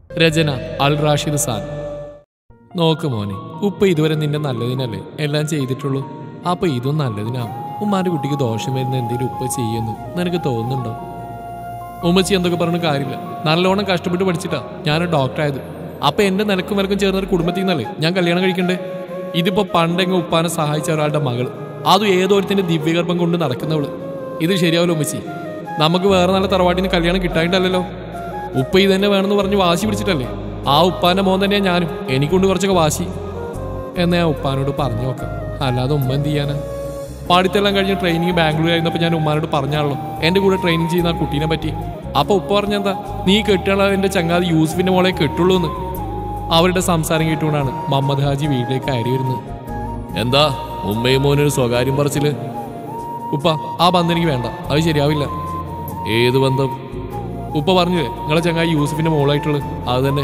രചന അൽ Rashid San നോക്ക് മോനെ ഉപ്പ ഇതുവരെ നിന്റെ നല്ലതിനല്ലേ എല്ലാം ചെയ്തിട്ടുള്ളൂ അപ്പൊ ഇതും നല്ലതിനാവും ഉമ്മാന്റെ കുട്ടിക്ക് ദോഷം വരുന്ന എന്തെങ്കിലും ഉപ്പ ചെയ്യുന്നു നിനക്ക് തോന്നുന്നുണ്ടോ ഉമ്മച്ചി എന്തൊക്കെ പറഞ്ഞ കാര്യമില്ല നല്ലോണം കഷ്ടപ്പെട്ട് പഠിച്ചിട്ടാ ഞാൻ ഡോക്ടറായത് അപ്പൊ എന്റെ നിലക്കും വിലക്കും ചേർന്ന ഒരു കുടുംബത്തിൽ നിന്നല്ലേ ഞാൻ കല്യാണം കഴിക്കണ്ടേ ഇതിപ്പോ പണ്ടെങ്ങ ഉപ്പാനെ സഹായിച്ച ഒരാളുടെ മകള് അതും ഏതോരത്തിന്റെ ദിവ്യഗർഭം കൊണ്ട് നടക്കുന്നവള് ഇത് ശരിയാവില്ല ഉമ്മച്ചി നമുക്ക് വേറെ നല്ല തറവാട്ടിന് കല്യാണം കിട്ടായിട്ടല്ലല്ലോ ഉപ്പ ഇത് തന്നെ വേണമെന്ന് പറഞ്ഞ് വാശി പിടിച്ചിട്ടല്ലേ ആ ഉപ്പാന്റെ മോൻ തന്നെയാ ഞാനും എനിക്കൊണ്ട് കുറച്ചൊക്കെ വാശി എന്ന് ഞാൻ ഉപ്പാനോട് പറഞ്ഞു നോക്കാം അല്ലാതെ ഉമ്മ എന്ത് ചെയ്യാനാ പാടിത്തെല്ലാം കഴിഞ്ഞ് ട്രെയിനിങ് ബാംഗ്ലൂർ ആയിരുന്നപ്പോൾ ഞാൻ ഉമ്മാനോട് പറഞ്ഞാണല്ലോ എൻ്റെ കൂടെ ട്രെയിനിങ് ചെയ്യുന്ന ആ കുട്ടീനെ പറ്റി അപ്പോൾ ഉപ്പ പറഞ്ഞെന്താ നീ കെട്ടുള്ള എൻ്റെ ചങ്ങാതി യൂസുഫിൻ്റെ മോളെ കെട്ടുള്ളൂ എന്ന് അവരുടെ സംസാരം കേട്ടുകൊണ്ടാണ് മുഹമ്മദ് ഹാജി വീട്ടിലേക്ക് കയറി വരുന്നത് എന്താ ഉമ്മയും മോനൊരു സ്വകാര്യം പറച്ചില് ഉപ്പ ആ ബന്ധം എനിക്ക് വേണ്ട അത് ശരിയാവില്ല ഏത് ബന്ധം ഉപ്പ പറഞ്ഞില്ലേ നിങ്ങളെ ചങ്ങായി യൂസുഫിന്റെ മോളായിട്ടുള്ളത് അത് തന്നെ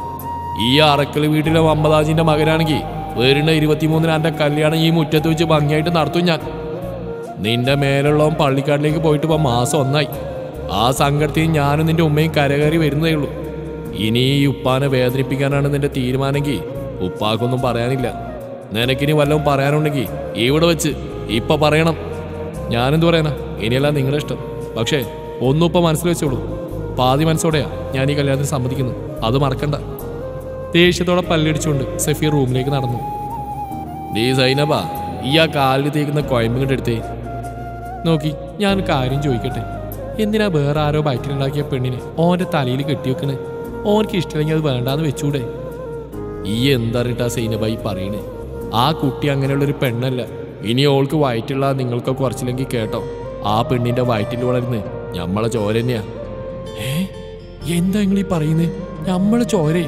ഈ അറക്കൽ വീട്ടിലെ മമ്മദാജിന്റെ മകനാണെങ്കിൽ വരുന്ന ഇരുപത്തിമൂന്നിന് എൻ്റെ കല്യാണം ഈ മുറ്റത്ത് വെച്ച് ഭംഗിയായിട്ട് നടത്തും ഞാൻ നിന്റെ മേലുള്ളവൻ പള്ളിക്കാട്ടിലേക്ക് പോയിട്ട് ഇപ്പം മാസം ഒന്നായി ആ സങ്കടത്തിൽ ഞാനും നിന്റെ ഉമ്മയും കരകയറി വരുന്നതേ ഉള്ളൂ ഇനി ഈ ഉപ്പാനെ വേദനിപ്പിക്കാനാണ് നിന്റെ തീരുമാനമെങ്കിൽ ഉപ്പാക്കൊന്നും പറയാനില്ല നിനക്കിനി വല്ലതും പറയാനുണ്ടെങ്കിൽ ഇവിടെ വെച്ച് ഇപ്പൊ പറയണം ഞാനെന്ത് പറയാനാ ഇനിയല്ല നിങ്ങളുടെ ഇഷ്ടം പക്ഷേ ഒന്നും ഇപ്പൊ മനസ്സിൽ വെച്ചോളൂ പാതി മനസ്സോടെയാ ഞാൻ ഈ കല്യാണത്തിന് സമ്മതിക്കുന്നത് അത് മറക്കണ്ട ദേഷ്യത്തോടെ പല്ലടിച്ചുകൊണ്ട് സഫീർ റൂമിലേക്ക് നടന്നു ഡീ സൈനബാ ഈ ആ കാലിൽ തേക്കുന്ന കോയമ്പ് കൊണ്ട് എടുത്തേ നോക്കി ഞാൻ കാര്യം ചോദിക്കട്ടെ എന്തിനാ വേറെ ആരോ ബൈക്കിലുണ്ടാക്കിയ പെണ്ണിനെ ഓന്റെ തലയിൽ കെട്ടിവെക്കണേ ഓനക്ക് ഇഷ്ടമില്ലെങ്കിൽ അത് വേണ്ടാന്ന് വെച്ചൂടെ ഈ എന്താറിട്ടാ സൈനബായി പറയണേ ആ കുട്ടി അങ്ങനെയുള്ളൊരു പെണ്ണല്ല ഇനി ഓൾക്ക് വയറ്റുള്ള നിങ്ങൾക്കൊക്കെ കുറച്ചില്ലെങ്കിൽ കേട്ടോ ആ പെണ്ണിന്റെ വയറ്റിൽ വളരുന്നത് ഞമ്മളെ ചോര തന്നെയാ ഏ എന്താ നിങ്ങൾ ഈ പറയുന്നേ ഞമ്മളെ ചോരേ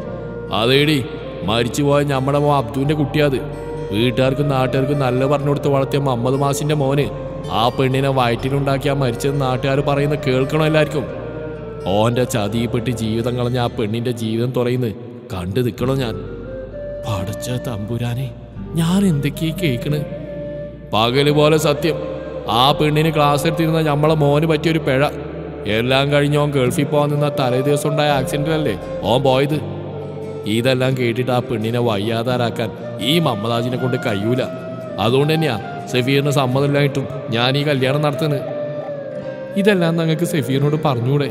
അതേടി മരിച്ചുപോയ ഞമ്മടെ മോ അബ്ദുവിന്റെ കുട്ടിയാത് വീട്ടുകാർക്കും നാട്ടുകാർക്കും നല്ല പറഞ്ഞു കൊടുത്ത് വളർത്തിയ മുഹമ്മദ് മാസിന്റെ മോന് ആ പെണ്ണിനെ വയറ്റിലുണ്ടാക്കി ആ മരിച്ചത് നാട്ടുകാർ പറയുന്ന കേൾക്കണോ എല്ലാവർക്കും ഓന്റെ ചതിയിൽപ്പെട്ട് ജീവിതം കളഞ്ഞ ആ പെണ്ണിന്റെ ജീവിതം തുറയുന്നത് കണ്ടു നിൽക്കണോ ഞാൻ പടച്ച തമ്പുരാനെ ഞാൻ എന്തൊക്കെയാ കേൾക്കണ് പകല് പോലെ സത്യം ആ പെണ്ണിന് ക്ലാസ് എടുത്തിരുന്ന നമ്മളെ മോന് പറ്റിയൊരു പിഴ എല്ലാം കഴിഞ്ഞ് ഓൻ ഗൾഫിൽ പോകാൻ നിന്ന തലേ ദിവസം ഉണ്ടായ ആക്സിഡന്റിലല്ലേ ഓൻ പോയത് ഇതെല്ലാം കേട്ടിട്ട് ആ പെണ്ണിനെ വയ്യാതാരാക്കാൻ ഈ മമ്മദാജിനെ കൊണ്ട് കഴിയൂല അതുകൊണ്ട് തന്നെയാ സഫീറിന് സമ്മതമില്ലായിട്ടും ഞാൻ ഈ കല്യാണം നടത്തുന്നത് ഇതെല്ലാം ഞങ്ങൾക്ക് സഫീറിനോട് പറഞ്ഞൂടെ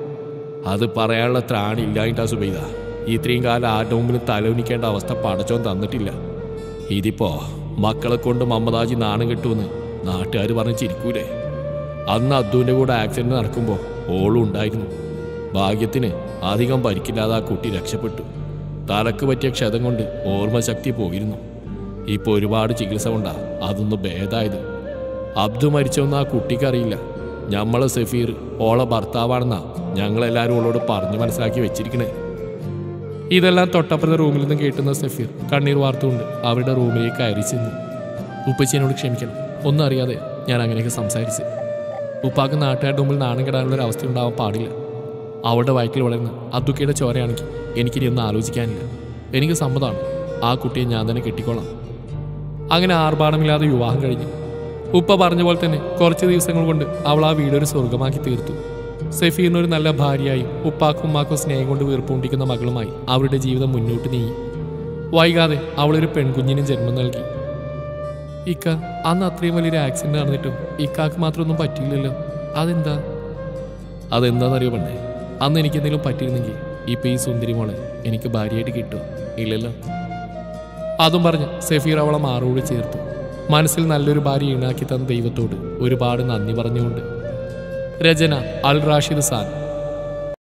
അത് പറയാനുള്ള ത്രാണി ഇല്ലായിട്ടാ സുബൈദ ഇത്രയും കാലം ആരുടെ മുമ്പിൽ തലവുനിക്കേണ്ട അവസ്ഥ പടച്ചോൻ തന്നിട്ടില്ല ഇതിപ്പോ മക്കളെ കൊണ്ട് മമ്മദാജി നാണം കെട്ടുമെന്ന് നാട്ടുകാർ പറഞ്ഞ് ചിരിക്കൂലേ അന്ന് അദ്ദുവിൻ്റെ കൂടെ ആക്സിഡന്റ് നടക്കുമ്പോൾ ഓളും ഉണ്ടായിരുന്നു ഭാഗ്യത്തിന് അധികം പരിക്കില്ലാതെ ആ കുട്ടി രക്ഷപ്പെട്ടു തലക്ക് പറ്റിയ ക്ഷതം കൊണ്ട് ഓർമ്മശക്തി പോയിരുന്നു ഇപ്പോൾ ഒരുപാട് ചികിത്സ കൊണ്ടാ അതൊന്ന് ഭേദായത് അബ്ദു മരിച്ചൊന്നും ആ കുട്ടിക്കറിയില്ല ഞമ്മളെ സഫീർ ഓളെ ഭർത്താവാണെന്നാ ഞങ്ങളെല്ലാവരും ഓളോട് പറഞ്ഞു മനസ്സിലാക്കി വെച്ചിരിക്കണേ ഇതെല്ലാം തൊട്ടപ്പുറത്തെ റൂമിൽ നിന്ന് കേട്ടുന്ന സഫീർ കണ്ണീർ വാർത്തുകൊണ്ട് അവരുടെ റൂമിലേക്ക് കയറി ചെന്നു ഉപ്പച്ചിനോട് ക്ഷമിക്കണം ഒന്നും അറിയാതെ ഞാൻ അങ്ങനെയൊക്കെ സംസാരിച്ച് ഉപ്പാക്ക് നാട്ടുകാരുടെ മുമ്പിൽ നാണം കെടാനുള്ള ഒരു അവസ്ഥ ഉണ്ടാവാൻ പാടില്ല അവളുടെ വയറ്റിൽ വളർന്ന് അദ്ദുക്കയുടെ ചോരയാണെങ്കിൽ എനിക്കിനി ഒന്നും ആലോചിക്കാനില്ല എനിക്ക് സമ്മതമാണ് ആ കുട്ടിയെ ഞാൻ തന്നെ കെട്ടിക്കോളാം അങ്ങനെ ആർഭാടമില്ലാതെ വിവാഹം കഴിഞ്ഞു ഉപ്പ പറഞ്ഞ പോലെ തന്നെ കുറച്ച് ദിവസങ്ങൾ കൊണ്ട് അവൾ ആ വീടൊരു സ്വർഗമാക്കി തീർത്തു സഫീറിന് ഒരു നല്ല ഭാര്യയായും ഉപ്പാക്കും ഉമ്മാക്കും സ്നേഹം കൊണ്ട് വീർപ്പുണ്ടിക്കുന്ന മകളുമായി അവരുടെ ജീവിതം മുന്നോട്ട് നീങ്ങി വൈകാതെ അവളൊരു പെൺകുഞ്ഞിനും ജന്മം നൽകി ഇക്ക അന്ന് അത്രയും വലിയൊരു ആക്സിഡന്റ് നടന്നിട്ടും ഇക്കാക്ക് മാത്രമൊന്നും പറ്റിയില്ലല്ലോ അതെന്താ അതെന്താണെന്നറിയോ പെണ്ണേ അന്ന് എനിക്ക് എന്തെങ്കിലും പറ്റിയിരുന്നെങ്കിൽ ഇപ്പൊ ഈ സുന്ദരി മോളെ എനിക്ക് ഭാര്യയായിട്ട് കിട്ടുമോ ഇല്ലല്ലോ അതും പറഞ്ഞ് സഫീർ അവളെ മാറോട് ചേർത്തു മനസ്സിൽ നല്ലൊരു ഭാര്യ ഈണാക്കി തന്ന ദൈവത്തോട് ഒരുപാട് നന്ദി പറഞ്ഞുകൊണ്ട് രചന അൽ റാഷിദ് സാൻ